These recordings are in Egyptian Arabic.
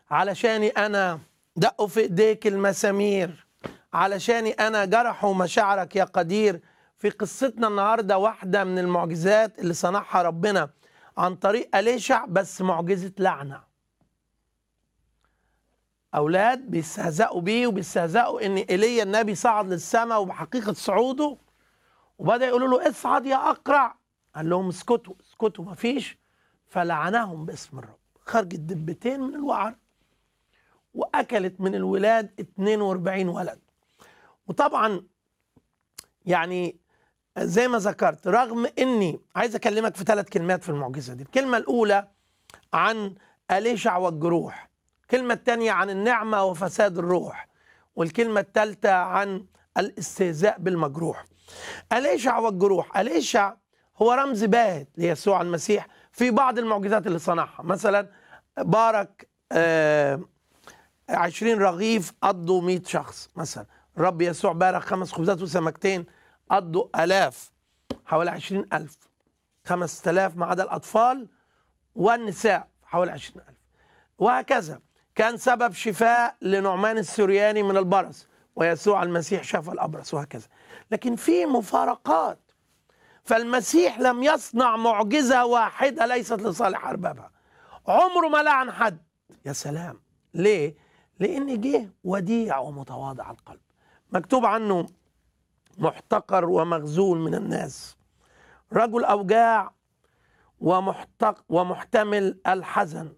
علشاني انا دقوا في ايديك المسامير علشاني انا جرحوا مشاعرك يا قدير في قصتنا النهارده واحده من المعجزات اللي صنعها ربنا عن طريق أليشع بس معجزه لعنه اولاد بيستهزئوا بيه وبيستهزئوا ان ايليا النبي صعد للسماء وبحقيقه صعوده وبدا يقولوا له اصعد يا اقرع قال لهم اسكتوا اسكتوا مفيش فلعنهم باسم الرب خرجت دبتين من الوعر واكلت من الولاد 42 ولد وطبعا يعني زي ما ذكرت رغم اني عايز اكلمك في ثلاث كلمات في المعجزه دي الكلمه الاولى عن اليشع والجروح الكلمه الثانيه عن النعمه وفساد الروح والكلمه الثالثه عن الاستهزاء بالمجروح اليشع والجروح اليشع هو رمز باهت ليسوع المسيح في بعض المعجزات اللي صنعها مثلا بارك آه عشرين رغيف قضوا مئة شخص مثلا الرب يسوع بارك خمس خبزات وسمكتين قضوا ألاف حوالي عشرين ألف خمس تلاف ما عدا الأطفال والنساء حوالي عشرين ألف وهكذا كان سبب شفاء لنعمان السورياني من البرص ويسوع المسيح شفى الأبرص وهكذا لكن في مفارقات فالمسيح لم يصنع معجزة واحدة ليست لصالح أربابها عمره ما لعن حد يا سلام ليه؟ لأن جه وديع ومتواضع القلب مكتوب عنه محتقر ومغزول من الناس رجل أوجاع ومحتق ومحتمل الحزن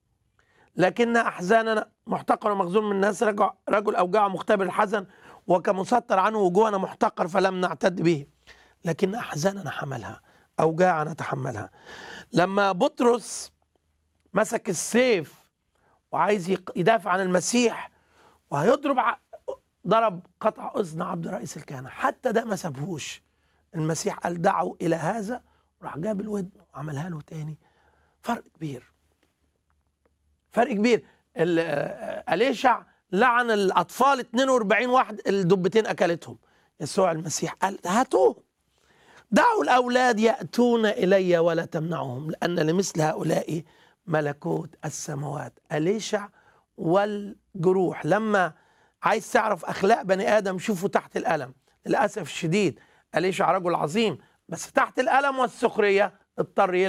لكن أحزاننا محتقر ومغزول من الناس رجل, رجل أوجاع ومختبر الحزن وكمستر عنه وجوهنا محتقر فلم نعتد به لكن أحزاننا حملها أوجاعنا تحملها لما بطرس مسك السيف وعايز يدافع عن المسيح وهيضرب ضرب قطع اذن عبد رئيس الكهنه حتى ده ما سابهوش المسيح قال دعوا الى هذا راح جاب الودن وعملها له تاني فرق كبير فرق كبير اليشع لعن الاطفال 42 واحد الدبتين اكلتهم يسوع المسيح قال هاتوهم دعوا الاولاد ياتون الي ولا تمنعهم لان لمثل هؤلاء ملكوت السماوات أليشع والجروح لما عايز تعرف أخلاق بني آدم شوفوا تحت الألم للأسف الشديد أليشع رجل عظيم بس تحت الألم والسخرية اضطر